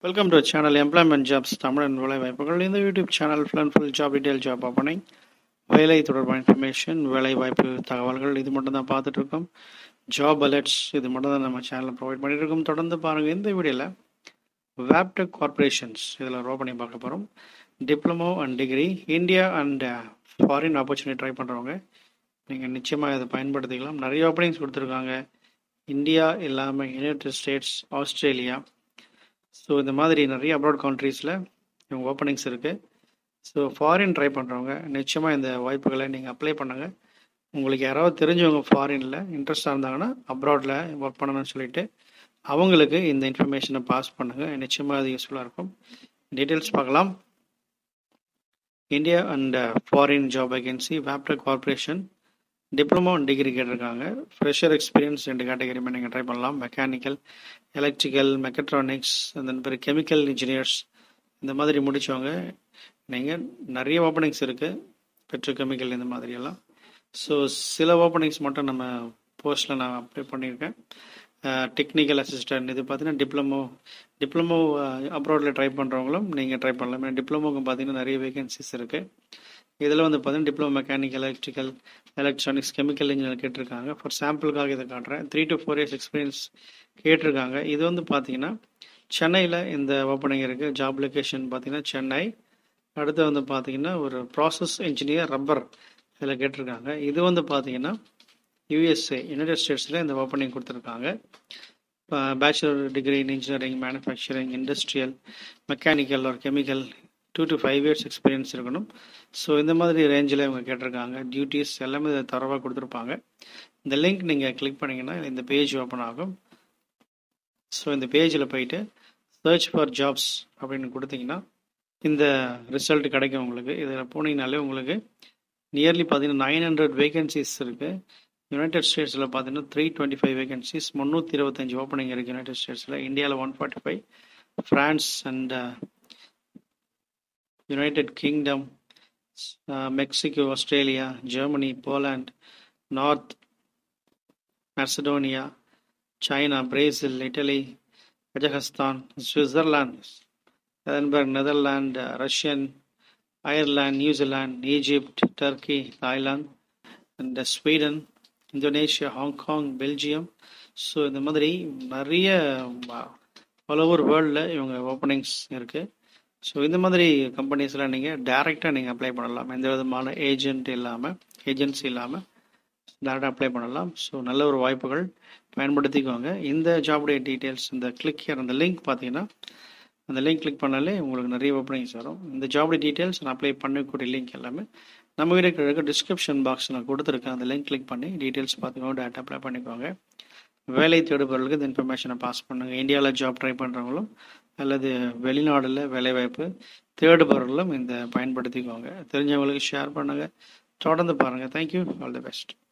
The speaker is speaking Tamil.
welcome to channel employment jobs தமிழன் வேலை வாய்ப்புகள் இந்த YouTube channel full and full job detail job opening வேலை தொடர்பான இன்ஃபர்மேஷன் வேலை வாய்ப்பு தகவல்கள் இது மட்டும் தான் பார்த்துட்டு இருக்கோம் ஜாப் அலர்ட்ஸ் இது மட்டும் தான் நம்ம சேனலில் ப்ரொவைட் பண்ணிட்டு இருக்கோம் தொடர்ந்து பாருங்கள் இந்த வீடியோவில் வேப்டெக் கார்பரேஷன்ஸ் இதில் ரோ பண்ணி பார்க்க போகிறோம் diploma and degree India and foreign opportunity try பண்ணுறவங்க நீங்கள் நிச்சயமாக இதை பயன்படுத்திக்கலாம் நிறைய ஓப்பனிங்ஸ் கொடுத்துருக்காங்க இந்தியா இல்லாமல் யுனைடெட் ஸ்டேட்ஸ் ஆஸ்திரேலியா ஸோ இந்த மாதிரி நிறைய அப்ராட் கண்ட்ரீஸில் இவங்க ஓப்பனிங்ஸ் இருக்குது ஸோ ஃபாரின் ட்ரை பண்ணுறவங்க நிச்சயமாக இந்த வாய்ப்புகளை நீங்கள் அப்ளை பண்ணுங்கள் உங்களுக்கு யாராவது தெரிஞ்சவங்க ஃபாரினில் இன்ட்ரெஸ்டாக இருந்தாங்கன்னா அப்ராடில் ஒர்க் பண்ணணும்னு சொல்லிட்டு அவங்களுக்கு இந்த இன்ஃபர்மேஷனை பாஸ் பண்ணுங்கள் நிச்சயமாக அது யூஸ்ஃபுல்லாக இருக்கும் டீட்டெயில்ஸ் பார்க்கலாம் India and foreign job vacancy வேப்டர் கார்பரேஷன் டிப்ளமோ அண்ட் டிகிரி கேட்டிருக்காங்க ஃப்ரெஷர் எக்ஸ்பீரியன்ஸ் ரெண்டு கேட்டகரியுமே நீங்கள் ட்ரை பண்ணலாம் மெக்கானிக்கல் எலக்ட்ரிக்கல் மெக்கட்ரானிக்ஸ் அந்த பிறகு கெமிக்கல் இன்ஜினியர்ஸ் இந்த மாதிரி முடித்தவங்க நீங்கள் நிறைய ஓப்பனிங்ஸ் இருக்குது பெட்ரோகெமிக்கல் இந்த மாதிரியெல்லாம் ஸோ சில ஓப்பனிங்ஸ் மட்டும் நம்ம போஸ்ட்டில் நான் அப்ளை பண்ணியிருக்கேன் டெக்னிக்கல் அசிஸ்டன்ட் இது பார்த்தீங்கன்னா டிப்ளமோ டிப்ளமோ அப்ராடில் ட்ரை பண்ணுறவங்களும் நீங்கள் ட்ரை பண்ணலாம் ஏன்னா டிப்ளமோக்கு பார்த்தீங்கன்னா நிறைய வேகன்சிஸ் இருக்குது இதில் வந்து பார்த்தீங்கன்னா diploma mechanical electrical electronics chemical engineer கேட்டிருக்காங்க ஃபார் சாம்பிளுக்காக இதை காட்டுறேன் three to four years experience கேட்டிருக்காங்க இது வந்து பார்த்தீங்கன்னா சென்னையில் இந்த ஓப்பனிங் இருக்குது ஜாப் லொக்கேஷன் பார்த்தீங்கன்னா சென்னை அடுத்து வந்து பார்த்தீங்கன்னா ஒரு ப்ராசஸ் இன்ஜினியர் ரப்பர் இதில் கேட்டிருக்காங்க இது வந்து பார்த்தீங்கன்னா யூஎஸ்ஏ யுனைடெட் ஸ்டேட்ஸில் இந்த ஓப்பனிங் கொடுத்துருக்காங்க bachelor degree in engineering manufacturing industrial mechanical ஒரு chemical two to five years experience இருக்கணும் ஸோ இந்த மாதிரி ரேஞ்சில் இவங்க கேட்டிருக்காங்க டியூட்டிஸ் எல்லாமே தரவாக கொடுத்துருப்பாங்க இந்த லிங்க் நீங்கள் கிளிக் பண்ணிங்கன்னா இந்த பேஜ் ஓப்பன் ஆகும் ஸோ இந்த பேஜில் போயிட்டு சர்ச் ஃபார் ஜாப்ஸ் அப்படின்னு கொடுத்தீங்கன்னா இந்த ரிசல்ட் கிடைக்கும் உங்களுக்கு இதில் போனீங்கனாலே உங்களுக்கு நியர்லி பார்த்தீங்கன்னா நைன் ஹண்ட்ரட் வேகன்சிஸ் இருக்குது யுனைடெட் ஸ்டேட்ஸில் பார்த்தீங்கன்னா த்ரீ டுவெண்ட்டி ஃபைவ் வேகன்சிஸ் முந்நூற்றி இருபத்தஞ்சி ஓப்பனிங் இருக்குது யுனைடெட் ஸ்டேட்ஸில் இந்தியாவில் one forty five France and United Kingdom Mexico Australia Germany Poland North Macedonia China Brazil Italy Kazakhstan Switzerland Edinburgh Netherlands Russian Ireland New Zealand Egypt Turkey Thailand and Sweden Indonesia Hong Kong Belgium so இந்த மாதிரி நிறைய ஆல் ஓவர் வேர்ல்டில் இவங்க ஓப்பனிங்ஸ் இருக்குது ஸோ இந்த மாதிரி கம்பெனிஸ்லாம் நீங்கள் டேரெக்டாக நீங்கள் அப்ளை பண்ணலாம் எந்த விதமான ஏஜென்ட் இல்லாமல் ஏஜென்சி இல்லாமல் டேரெக்டாக அப்ளை பண்ணலாம் ஸோ நல்ல ஒரு வாய்ப்புகள் பயன்படுத்திக்குவாங்க இந்த ஜாபுடைய டீட்டெயில்ஸ் இந்த கிளிக் ஹியர் அந்த லிங்க் பார்த்தீங்கன்னா அந்த லிங்க் கிளிக் பண்ணாலே உங்களுக்கு நிறைய ஓப்பனிங்ஸ் வரும் இந்த ஜாபுடைய டீட்டெயில்ஸ் நான் அப்ளை பண்ணக்கூடிய லிங்க் எல்லாமே நம்ம வீடியோ இருக்க டிஸ்கிரிப்ஷன் பாக்ஸ் நான் கொடுத்துருக்கேன் அந்த லிங்க் கிளிக் பண்ணி டீட்டெயில்ஸ் பார்த்துக்கோங்க டேட்டா அப்ளை பண்ணிக்கோங்க வேலை தேடுபவர்களுக்கு இந்த இன்ஃபர்மேஷனை பாஸ் பண்ணுங்கள் இந்தியாவில் ஜாப் ட்ரை பண்ணுறவங்களும் அல்லது வெளிநாடில் வேலைவாய்ப்பு தேடுபவர்களும் இந்த பயன்படுத்திக்கோங்க தெரிஞ்சவங்களுக்கு ஷேர் பண்ணுங்கள் தொடர்ந்து பாருங்கள் தேங்க்யூ ஆல் தி பெஸ்ட்